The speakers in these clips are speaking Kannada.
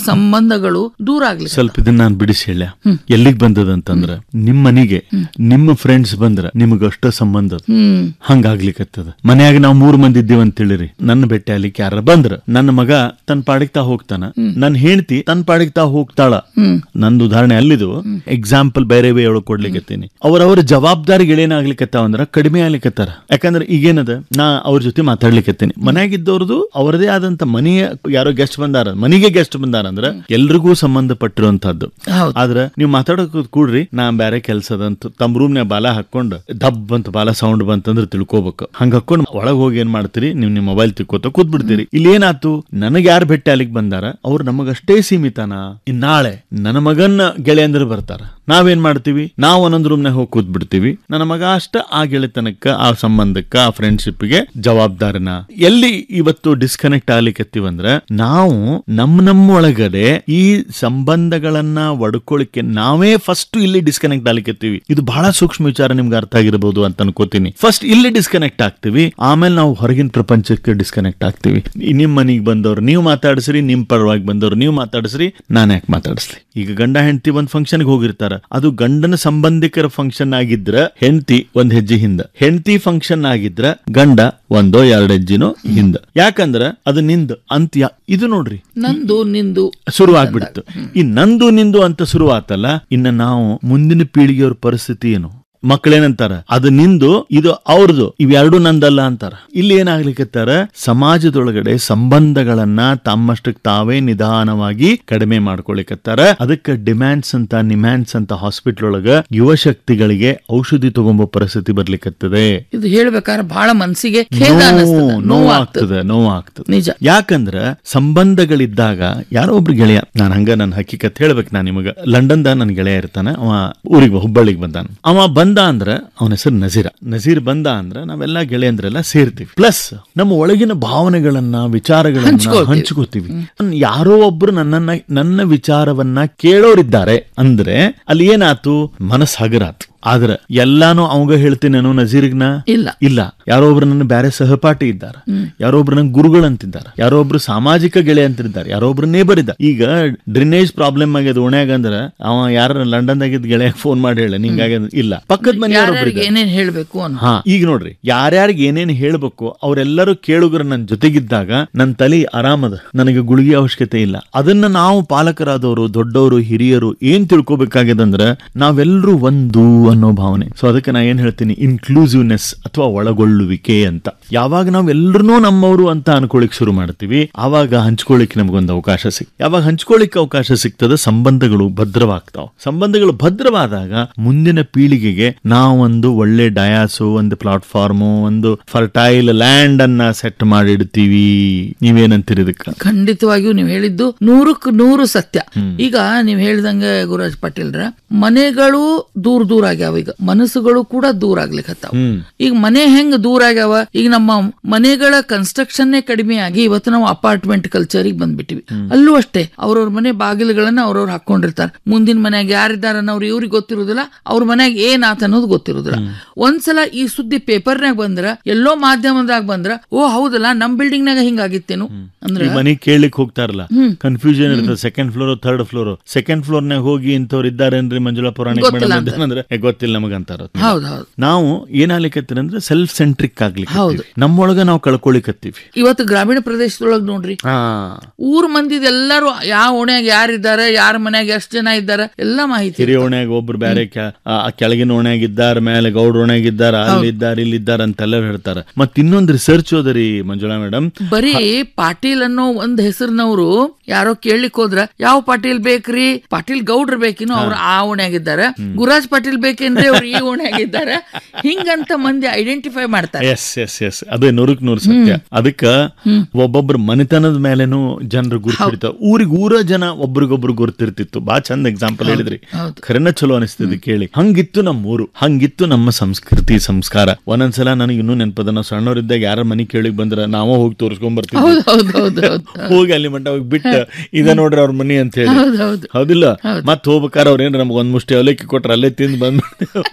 ಸಂಬಂಧಗಳು ದೂರ ಆಗ್ಲಿ ಸ್ವಲ್ಪ ಇದನ್ನ ನಾನು ಬಿಡಿಸಿ ಹೇಳ ಎಲ್ಲಿಗ್ ಬಂದದ ಅಂತಂದ್ರ ನಿಮ್ ಮನಿಗೆ ನಿಮ್ಮ ಫ್ರೆಂಡ್ಸ್ ಬಂದ್ರ ನಿಮಗ ಅಷ್ಟ ಸಂಬಂಧ ಅದ. ಹ್ಮ್ ಹಂಗಾಗ್ಲಿಕತ್ತದ ಮನ್ಯಾಗ ನಾವ್ ಮೂರ್ ಮಂದಿ ಇದ್ದೀವಿ ಅಂತ ಹೇಳಿರಿ ನನ್ನ ಭೇಟಿ ಆಗ್ಲಿಕ್ಕೆ ಯಾರ ಬಂದ್ರ ನನ್ನ ಮಗ ತನ್ನ ಪಾಡಿಗೆ ತಾ ಹೋಗ್ತಾನ ನನ್ನ ಹೆಂಡತಿ ತನ್ನ ಪಾಡಿಗೆ ತಾ ಹೋಗ್ತಾಳ ನಂದು ಉದಾಹರಣೆ ಅಲ್ಲಿದು ಎಕ್ಸಾಂಪಲ್ ಬೇರೆ ವೇ ಒಳಗ್ ಕೊಡ್ಲಿಕತ್ತೀನಿ ಅವ್ರವ್ರ ಜವಾಬ್ದಾರಿಗಳು ಏನಾಗ್ಲಿಕತ್ತಾವ ಅಂದ್ರ ಕಡಿಮೆ ಆಗ್ಲಿಕತ್ತಾರ ಯಾಕಂದ್ರೆ ಈಗೇನದ ನಾ ಅವ್ರ ಜೊತೆ ಮಾತಾಡ್ಲಿಕತ್ತೀನಿ ಮನ್ಯಾಗಿದ್ದವ್ರದ್ದು ಅವರದೇ ಆದಂತ ಮನೆಯ ಯಾರೋ ಗೆಸ್ಟ್ ಬಂದಾರ ಮನೆಗೆ ಗೆಸ್ಟ್ ಬಂದಾರ ಅಂದ್ರ ಎಲ್ರಿಗೂ ಸಂಬಂಧಪಟ್ಟಿರುವಂತಹದ್ದು ಹೌದು ಆದ್ರ ನೀವು ಮಾತಾಡಕ್ ಕೂಡ್ರಿ ನಾ ಬೇರೆ ಕೆಲ್ಸದ ಅಂತ ತಮ್ಮ ರೂಮ್ನ್ಯಾಗ ಬಾಲ ಹಾಕೊಂಡ್ ದಬ್ ಅಂತ ಬಾಲ ಸೌಂಡ್ ಬಂತಂದ್ರ ತಿಳ್ಕೊಬೇಕು ಹಂಗ ಹಾಕೊಂಡ್ ಒಳಗ್ ಹೋಗಿ ಏನ್ ಮಾಡ್ತೀರಿ ನೀವು ನಿಮ್ ಮೊಬೈಲ್ ತಿಕ್ಕೋತ ಕೂತ್ ಬಿಡ್ತೀರಿ ಇಲ್ಲಿ ಏನಾತು ನನಗ್ ಯಾರು ಭೇಟಿ ಅಲ್ಲಿಗೆ ಬಂದಾರ ಅವ್ರು ನಮಗಷ್ಟೇ ಸೀಮಿತನ ಇನ್ ನಾಳೆ ನನ್ನ ಮಗನ್ನ ಗೆಳೆಯಂದ್ರ ಬರ್ತಾರ ನಾವೇನ್ ಮಾಡ್ತೀವಿ ನಾವು ಒಂದೊಂದ್ ರೂಮ್ನಾಗ ಹೋಗಿ ಕೂತ್ ಬಿಡ್ತೀವಿ ನನ್ನ ಮಗ ಅಷ್ಟ ಆ ಗೆಳೆತನಕ್ಕ ಆ ಸಂಬಂಧಕ್ಕ ಆ ಫ್ರೆಂಡ್ಶಿಪ್ಗೆ ಜವಾಬ್ದಾರನ ಎಲ್ಲಿ ಇವತ್ತು ಡಿಸ್ಕನೆಕ್ಟ್ ಆಗ್ಲಿಕ್ಕತ್ತೀವಂದ್ರ ನಾವು ನಮ್ ನಮ್ಮ ಒಳಗಡೆ ಈ ಸಂಬಂಧಗಳನ್ನ ಒಡ್ಕೊಳಿಕ್ಕೆ ನಾವೇ ಫಸ್ಟ್ ಇಲ್ಲಿ ಡಿಸ್ಕನೆಕ್ಟ್ ಆಗ್ಲಿಕ್ಕತ್ತೀವಿ ಇದು ಬಹಳ ಸೂಕ್ಷ್ಮ ವಿಚಾರ ನಿಮ್ಗೆ ಅರ್ಥ ಆಗಿರಬಹುದು ಅಂತ ಅನ್ಕೋತೀನಿ ಫಸ್ಟ್ ಇಲ್ಲಿ ಡಿಸ್ಕನೆಕ್ಟ್ ಆಗ್ತೀವಿ ಆಮೇಲೆ ನಾವು ಹೊರಗಿನ ಪ್ರಪಂಚಕ್ಕೆ ಡಿಸ್ಕನೆಕ್ಟ್ ಆಗ್ತೀವಿ ಈ ನಿಮ್ ಮನಿಗ್ ಬಂದವ್ರು ನೀವು ಮಾತಾಡಿಸ್ರಿ ನಿಮ್ ಪರವಾಗಿ ಬಂದವ್ರು ನೀವು ಮಾತಾಡಿಸ್ರಿ ನಾನು ಯಾಕೆ ಮಾತಾಡಿಸ್ಲಿ ಈಗ ಗಂಡ ಹೆಂಡತಿ ಒಂದ್ ಫಂಕ್ಷನ್ ಹೋಗಿರ್ತಾರ ಅದು ಗಂಡನ ಸಂಬಂಧಿಕರ ಫಂಕ್ಷನ್ ಆಗಿದ್ರ ಹೆಂಡತಿ ಒಂದ್ ಹೆಜ್ಜೆ ಹಿಂದ ಹೆಂಡತಿ ಫಂಕ್ಷನ್ ಆಗಿದ್ರ ಗಂಡ ಒಂದೋ ಎರಡು ಹೆಜ್ಜಿನೋ ಹಿಂದ ಯಾಕಂದ್ರ ಅದು ನಿಂದ ಅಂತ್ಯ ಇದು ನೋಡ್ರಿ ನಂದು ನಿಂದು ಶುರು ಆಗ್ಬಿಡ್ತು ಈ ನಂದು ನಿಂದು ಅಂತ ಶುರು ಆತಲ್ಲ ಇನ್ನ ನಾವು ಮುಂದಿನ ಪೀಳಿಗೆಯವ್ರ ಪರಿಸ್ಥಿತಿ ಏನು ಮಕ್ಕಳೇನಂತಾರ ಅದು ನಿಂದು ಇದು ಅವ್ರದ್ದು ಇವೆರಡು ನಂದಲ್ಲ ಅಂತಾರ ಇಲ್ಲಿ ಏನಾಗ್ಲಿಕ್ಕತ್ತಾರ ಸಮಾಜದೊಳಗಡೆ ಸಂಬಂಧಗಳನ್ನ ತಮ್ಮಷ್ಟಕ್ಕೆ ತಾವೇ ನಿಧಾನವಾಗಿ ಕಡಿಮೆ ಮಾಡ್ಕೊಳಿಕತ್ತಾರ ಅದಕ್ಕೆ ಡಿಮ್ಯಾಂಡ್ಸ್ ಅಂತ ನಿಮ್ಯಾಂಡ್ಸ್ ಅಂತ ಹಾಸ್ಪಿಟಲ್ ಒಳಗ ಯುವ ಶಕ್ತಿಗಳಿಗೆ ಔಷಧಿ ತಗೊಂಬೋ ಪರಿಸ್ಥಿತಿ ಬರ್ಲಿಕ್ಕತ್ತದೆ ಇದು ಹೇಳ್ಬೇಕಾದ್ರೆ ಬಹಳ ಮನ್ಸಿಗೆ ಖೇದ ಅನಿಸ್ತದ ನೋವು ಆಗ್ತದೆ ನೋವಾಗ್ತದೆ ನೋವಾಗ್ತದೆ ನಿಜ ಯಾಕಂದ್ರ ಸಂಬಂಧಗಳಿದ್ದಾಗ ಯಾರೋ ಒಬ್ರು ಗೆಳೆಯ ನಾನು ಹಂಗ ನನ್ನ ಹಕ್ಕಿಕತ್ ಹೇಳ್ಬೇಕು ನಾನು ನಿಮಗ ಲಂಡನ್ದ ನನ್ನ ಗೆಳೆಯ ಇರ್ತಾನ ಅವ ಊರಿಗೆ ಹುಬ್ಬಳ್ಳಿಗೆ ಬಂದಾನ ಅವ ಬಂದ ಅಂದ್ರ ಅವನ ಹೆಸರು ನಜೀರ ನಜೀರ್ ಬಂದ ಅಂದ್ರ ನಾವೆಲ್ಲ ಗೆಳೆಯಂದ್ರೆಲ್ಲ ಸೇರ್ತೀವಿ ಪ್ಲಸ್ ನಮ್ಮ ಒಳಗಿನ ಭಾವನೆಗಳನ್ನ ವಿಚಾರಗಳನ್ನ ಹಂಚ್ಕೊಳ್ತೀವಿ. ಹಂಚ್ಕೋತೀವಿ ಯಾರೋ ಒಬ್ರು ನನ್ನನ್ನ ನನ್ನ ವಿಚಾರವನ್ನ ಕೇಳೋರಿದ್ದಾರೆ ಅಂದ್ರೆ ಅಲ್ಲಿ ಏನಾತು ಮನಸ್ ಹಗರಾತು ಆದ್ರ ಎಲ್ಲಾನು ಅವಂಗ ಹೇಳ್ತೀನೇನೋ ನಜೀರ್ಗ್ನ ಇಲ್ಲ ಇಲ್ಲ ಯಾರೋ ಒಬ್ರು ನನ್ನ ಬೇರೆ ಸಹಪಾಠಿ ಇದ್ದಾರೆ ಯಾರೋ ಒಬ್ರು ನನ್ನ ಗುರುಗಳಂತಿದ್ದಾರೆ ಯಾರೋ ಒಬ್ರು ಸಾಮಾಜಿಕ ಗೆಳೆಯ ಅಂತಿದ್ದಾರೆ ಯಾರೋ ಒಬ್ರು ನೇಬರ್ ಇದ್ದಾರೆ ಈಗ ಡ್ರೈನೇಜ್ ಪ್ರಾಬ್ಲಮ್ ಆಗ್ಯದ ಓಣ್ಯಾಗ ಅಂದ್ರ ಅವ ಯಾರ ಲಂಡನ್ ದಾಗಿದ್ ಗೆಳೆಯ ಫೋನ್ ಮಾಡಿ ಹೇಳ ನಿಂಗಾಗ್ಯದ ಇಲ್ಲ ಪಕ್ಕದ ಮನೆಯವ್ರು ಒಬ್ರು ಯಾರ್ಯಾರಿಗೆ ಏನೇನ್ ಹೇಳ್ಬೇಕು ಅಂತ ಹಾ ಈಗ ನೋಡ್ರಿ ಯಾರ್ಯಾರಿಗೆ ಏನೇನ್ ಹೇಳ್ಬೇಕು ಅವರೆಲ್ಲರೂ ಕೇಳುಗರ ನನ್ನ ಜೊತೆಗಿದ್ದಾಗ ನನ್ನ ತಲೆ ಆರಾಮದ ನನಗೆ ಗುಳಿಗೆ ಅವಶ್ಯಕತೆ ಇಲ್ಲ ಅದನ್ನ ನಾವು ಪಾಲಕರಾದವರು ದೊಡ್ಡವರು ಹಿರಿಯರು ಏನ್ ತಿಳ್ಕೊಬೇಕಾಗ್ಯದಂದ್ರ ನಾವೆಲ್ಲರೂ ಒಂದು ಅನ್ನೋ ಭಾವನೆ ಸೊ ಅದಕ್ಕೆ ನಾ ಏನ್ ಹೇಳ್ತೀನಿ ಇನ್ಕ್ಲೂಸಿವ್ನೆಸ್ ಅಥವಾ ಒಳಗೊಳ್ಳುವಿಕೆ ಅಂತ ಯಾವಾಗ ನಾವ್ ಎಲ್ಲರನ್ನೂ ನಮ್ಮವರು ಅಂತ ಅನ್ಕೊಳಿಕ್ ಶುರು ಮಾಡ್ತೀವಿ ಆವಾಗ ಹಂಚ್ಕೊಳ್ಳಿಕ್ ನಮಗೊಂದು ಅವಕಾಶ ಸಿಕ್ ಯಾವಾಗ ಹಂಚ್ಕೊಳ್ಳಿಕ್ ಅವಕಾಶ ಸಿಗ್ತದ ಸಂಬಂಧಗಳು ಭದ್ರವಾಗ್ತಾವ ಸಂಬಂಧಗಳು ಭದ್ರವಾದಾಗ ಮುಂದಿನ ಪೀಳಿಗೆಗೆ ನಾವೊಂದು ಒಳ್ಳೆ ಡಯಾಸು ಒಂದು ಪ್ಲಾಟ್ಫಾರ್ಮು ಒಂದು ಫರ್ಟೈಲ್ ಲ್ಯಾಂಡ್ ಅನ್ನ ಸೆಟ್ ಮಾಡಿಡ್ತೀವಿ ನೀವೇನಂತೀರಿ ಇದಕ್ಕ ಖಂಡಿತವಾಗಿಯೂ ನೀವು ಹೇಳಿದ್ದು ನೂರಕ್ಕೆ ನೂರು ಸತ್ಯ ಈಗ ನೀವು ಹೇಳ್ದಂಗೆ ಗುರುರಾಜ್ ಪಾಟೀಲ್ರ ಮನೆಗಳು ದೂರ ದೂರ ಆಗ್ಯಾವ ಈಗ ಮನಸ್ಸುಗಳು ಕೂಡ ದೂರ ಆಗ್ಲಿಕ್ಕತ್ತಾವ ಹ್ಮ್ ಈಗ ಮನೆ ಹೆಂಗ್ ದೂರ ಆಗ್ಯಾವ ಈಗ ನಮ್ಮ ಮನೆಗಳ ಕನ್ಸ್ಟ್ರಕ್ಷನ್ ಕಡಿಮೆ ಆಗಿ ಇವತ್ತು ನಾವು ಅಪಾರ್ಟ್ಮೆಂಟ್ ಕಲ್ಚರಿಗೆ ಬಂದ್ಬಿಟ್ಟಿವಿ ಅಲ್ಲೂ ಅಷ್ಟೇ ಅವ್ರವ್ರ ಮನೆ ಬಾಗಿಲುಗಳನ್ನ ಅವ್ರವ್ರು ಹಾಕೊಂಡಿರ್ತಾರೆ ಮುಂದಿನ ಮನ್ಯಾಗ ಯಾರಿದ್ದಾರ ಅನ್ನೋರು ಇವ್ರಿಗೆ ಗೊತ್ತಿರುದಿಲ್ಲ ಅವ್ರ ಮನ್ಯಾಗ ಏನ್ ಆತ ಅನ್ನೋದು ಗೊತ್ತಿರುದಿಲ್ಲ ಒಂದ್ಸಲ ಈ ಸುದ್ದಿ ಪೇಪರ್ನಾಗ ಬಂದ್ರ ಎಲ್ಲೋ ಮಾಧ್ಯಮದಾಗ ಬಂದ್ರ ಓ ಹೌದಲ್ಲ ನಮ್ ಬಿಲ್ಡಿಂಗ್ ನಾಗ ಹಿಂಗಾಗಿತ್ತೇನು ಅಂದ್ರ ಈ ಮನೆ ಕೇಳಲಿಕ್ಕೆ ಹೋಗ್ತಾರಲ್ಲ ಕನ್ಫ್ಯೂಷನ್ ಇರ್ತದೆ second floor third floor second floor ನಾಗ ಹೋಗಿ ಇಂಥವ್ರು ಇದ್ದಾರೇನ್ರಿ ಮಂಜುಳಾ ಪುರಾಣಿಕ್ ಗೊತ್ತಿಲ್ಲ ಮೇಡಮ್ ಅಂದ್ರೆ "ಏ, ಗೊತ್ತಿಲ್ಲ ನಮಗಂತಾರ ಹೌದ್ ಹೌದ್ ನಾವು ಏನಾಗ್ಲಿಕತ್ತೀರಿ ಅಂದ್ರೆ ಸೆಲ್ಫ್ ಸೆಂಟ್ರಿಕ್ ಆಗ್ಲಿಕ್ಕೆ ನಮ್ಮೊಳಗ ನಾವು ಕಳ್ಕೊಳಿಕತ್ತೀವಿ ಇವತ್ತು ಗ್ರಾಮೀಣ ಪ್ರದೇಶದೊಳಗ್ ನೋಡ್ರಿ ಹಾ ಊರ್ ಮಂದಿದ ಎಲ್ಲಾರು ಯಾವ ಓಣ್ಯಾಗ ಯಾರಿದ್ದಾರೆ ಯಾರ ಮನ್ಯಾಗ ಎಷ್ಟ್ ಜನ ಇದ್ದಾರೆ ಎಲ್ಲಾ ಮಾಹಿತಿ ಹಿರಿಯ ಓಣ್ಯಾಗ ಒಬ್ರು ಬೇರೆ ಕೆ- ಆ ಆ ಕೆಳಗಿನ ಓಣ್ಯಾಗ ಇದ್ದಾರ ಮೇಲೆ ಗೌಡ ಓಣ್ಯಾಗ ಇದ್ದಾರ ಅಲ್ಲಿ ಇದ್ದಾರ ಇಲ್ಲಿ ಇದ್ದಾರ ಅಂತೆಲ್ಲ ಹೇಳ್ತಾರ ಮತ್ ಇನ್ನೊಂದ್ ರಿಸರ್ಚ್ ಹೋದರಿ ಮಂಜುಳಾ ಮೇಡಮ್ ಬರೀ ಪಾಟೀಲ್ ಅನ್ನೋ ಒಂದ್ ಹೆಸರಿನವರು ಯಾರೋ ಕೇಳಲಿಕ್ ಹೋದ್ರ ಯಾವ ಪಾಟೀಲ್ ಬೇಕ್ರಿ ಪಾಟೀಲ್ ಗೌಡ್ರ ಬೇಕಿನ್ನು ಅವ್ರು ಆ ಓಣ್ಯಾಗಿದ್ದಾರೆ ಗುರಾಜ್ ಪಾಟೀಲ್ ಬೇಕೇನ್ರಿ ಅವ್ರು ಈ ಓಣ್ಯಾಗಿದ್ದಾರೆ ಹಿಂಗಂತ ಮಂದಿ ಐಡೆಂಟಿಫೈ ಮಾಡ್ತಾರೆ ಎಸ್ ಎಸ್ ಎಸ್ ಅದೇ ನೂರಕ್ ನೂರು ಸತ್ಯ ಅದಕ್ಕ ಒಬ್ಬೊಬ್ರ ಮನೆತನದ ಮೇಲೆನೂ ಜನರು ಗುರ್ತಿರ್ತಾವ ಊರಿಗೆ ಊರ ಜನ ಒಬ್ರಿಗೊಬ್ರು ಗುರ್ತಿರ್ತಿತ್ತು ಬಾ ಚಂದ ಎಕ್ಸಾಂಪಲ್ ಹೇಳಿದ್ರಿ ಹೌದು. ಖರೇನ ಚಲೋ ಅನಿಸ್ತದೆ ಕೇಳಿ ಹಂಗಿತ್ತು ನಮ್ಮ ಊರು ಹಂಗಿತ್ತು ನಮ್ಮ ಸಂಸ್ಕೃತಿ ಸಂಸ್ಕಾರ ಒಂದೊಂದ್ಸಲ ನನಗೆ ಇನ್ನೂ ನೆನಪದ ನಾವು ಸಣ್ಣವರಿದ್ದಾಗ ಯಾರ ಮನೆ ಕೇಳಿಗ್ ಬಂದ್ರ ನಾವ ಹೋಗಿ ತೋರಿಸ್ಕೊಂಡ್ ಬರ್ತೀವಿ ಹೌದ್ ಹೌದ್ ಹೌದ್ ಹೌದ್ ಹೋಗಿ ಅಲ್ಲಿ ಮಟ್ಟ ಹೋಗಿ ಬಿಟ್ಟ ಇದ ನೋಡ್ರಿ ಅವ್ರ ಮನಿ ಅಂತ ಹೇಳಿ ಹೌದ್ ಹೌದ್ ಹೌದಿಲ್ಲ ಮತ್ ಹೋಗ್ಬೇಕಾರ ಅವ್ರ ಏನ್ರ ನಮ್ಗೆ ಒಂದ್ ಮುಷ್ಟಿ ಅವಲಕ್ಕಿ ಕೊಟ್ರ ಅಲ್ಲೇ ತಿಂದು ಬಂದ್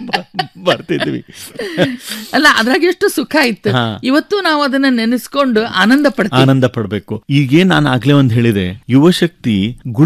ಬರ್ತಿದ್ವಿ ಅಲ್ಲ ಅದ್ರಾಗ ಎಷ್ಟು ಸುಖ ಇತ್ತು ಹಾ. ಇವತ್ತು ನಾವು ಅದನ್ನ ನೆನೆಸ್ಕೊಂಡು ಆನಂದ ಪಡ್ತೀವಿ ಆನಂದ ಪಡ್ಬೇಕು ಈಗೇನ್ ನಾನು ಆಗ್ಲೇ ಒಂದ್ ಹೇಳಿದೆ ಯುವ ಶಕ್ತಿ